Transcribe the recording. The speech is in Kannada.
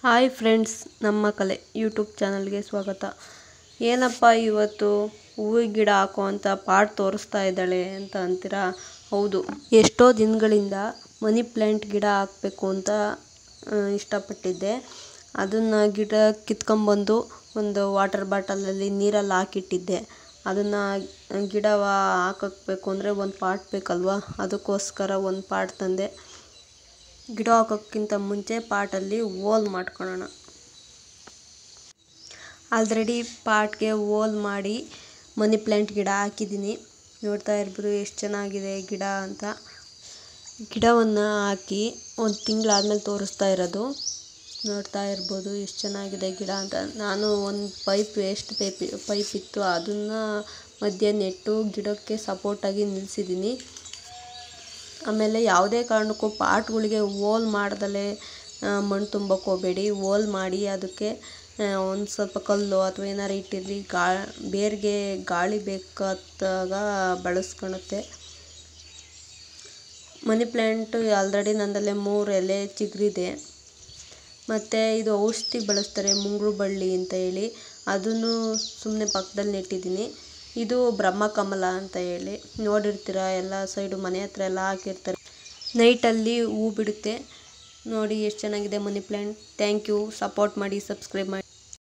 ಹಾಯ್ ಫ್ರೆಂಡ್ಸ್ ನಮ್ಮ ಕಲೆ ಯೂಟ್ಯೂಬ್ ಚಾನಲ್ಗೆ ಸ್ವಾಗತ ಏನಪ್ಪ ಇವತ್ತು ಹೂವಿನ ಗಿಡ ಹಾಕುವಂಥ ಪಾಟ್ ತೋರಿಸ್ತಾ ಇದ್ದಾಳೆ ಅಂತ ಅಂತೀರಾ ಹೌದು ಎಷ್ಟೋ ದಿನಗಳಿಂದ ಮನಿ ಪ್ಲ್ಯಾಂಟ್ ಗಿಡ ಹಾಕಬೇಕು ಅಂತ ಆ, ಇಷ್ಟಪಟ್ಟಿದ್ದೆ ಅದನ್ನು ಗಿಡ ಕಿತ್ಕೊಂಬಂದು ಒಂದು ವಾಟರ್ ಬಾಟಲಲ್ಲಿ ನೀರಲ್ಲಿ ಹಾಕಿಟ್ಟಿದ್ದೆ ಅದನ್ನು ಗಿಡವ ಹಾಕಬೇಕು ಅಂದರೆ ಒಂದು ಪಾಟ್ ಬೇಕಲ್ವಾ ಅದಕ್ಕೋಸ್ಕರ ಒಂದು ಪಾಟ್ ತಂದೆ ಗಿಡ ಹಾಕೋಕ್ಕಿಂತ ಮುಂಚೆ ಪಾಟಲ್ಲಿ ಹೋಲ್ ಮಾಡ್ಕೊಳ್ಳೋಣ ಆಲ್ರೆಡಿ ಪಾಟ್ಗೆ ಹೋಲ್ ಮಾಡಿ ಮನಿ ಪ್ಲ್ಯಾಂಟ್ ಗಿಡ ಹಾಕಿದ್ದೀನಿ ನೋಡ್ತಾ ಇರ್ಬೋದು ಎಷ್ಟು ಚೆನ್ನಾಗಿದೆ ಗಿಡ ಅಂತ ಗಿಡವನ್ನು ಹಾಕಿ ಒಂದು ತಿಂಗಳಾದ್ಮೇಲೆ ತೋರಿಸ್ತಾ ಇರೋದು ನೋಡ್ತಾ ಇರ್ಬೋದು ಎಷ್ಟು ಚೆನ್ನಾಗಿದೆ ಗಿಡ ಅಂತ ನಾನು ಒಂದು ಪೈಪ್ ವೇಸ್ಟ್ ಪೈಪ್ ಪೈಪ್ ಇತ್ತು ಅದನ್ನು ಮಧ್ಯೆ ನೆಟ್ಟು ಗಿಡಕ್ಕೆ ಸಪೋರ್ಟಾಗಿ ನಿಲ್ಲಿಸಿದ್ದೀನಿ ಆಮೇಲೆ ಯಾವುದೇ ಕಾರಣಕ್ಕೂ ಪಾಟ್ಗಳಿಗೆ ಹೋಲ್ ಮಾಡ್ದಲೇ ಮಣ್ಣು ತುಂಬಕ್ಕೆ ಹೋಗಬೇಡಿ ಹೋಲ್ ಮಾಡಿ ಅದಕ್ಕೆ ಒಂದು ಸ್ವಲ್ಪ ಕಲ್ಲು ಅಥವಾ ಏನಾರು ಇಟ್ಟಿರಿ ಗಾ ಬೇರಿಗೆ ಗಾಳಿ ಬೇಕಾದಾಗ ಬಳಸ್ಕೊಳುತ್ತೆ ಮನಿ ಪ್ಲ್ಯಾಂಟು ಆಲ್ರೆಡಿ ನನ್ನದಲ್ಲೇ ಮೂರು ಎಲೆ ಚಿಗುರಿದೆ ಮತ್ತು ಇದು ಔಷಧಿ ಬಳಸ್ತಾರೆ ಮುಂಗುರು ಬಳ್ಳಿ ಅಂತ ಹೇಳಿ ಅದನ್ನು ಸುಮ್ಮನೆ ಪಕ್ಕದಲ್ಲಿ ನೆಟ್ಟಿದ್ದೀನಿ ಇದು ಬ್ರಹ್ಮಕಮಲ ಅಂತ ಹೇಳಿ ನೋಡಿರ್ತೀರ ಎಲ್ಲ ಸೈಡು ಮನೆ ಹತ್ರ ಎಲ್ಲ ಹಾಕಿರ್ತಾರೆ ನೈಟಲ್ಲಿ ಹೂ ಬಿಡುತ್ತೆ ನೋಡಿ ಎಷ್ಟು ಚೆನ್ನಾಗಿದೆ money plant thank you support ಮಾಡಿ ಸಬ್ಸ್ಕ್ರೈಬ್ ಮಾಡಿ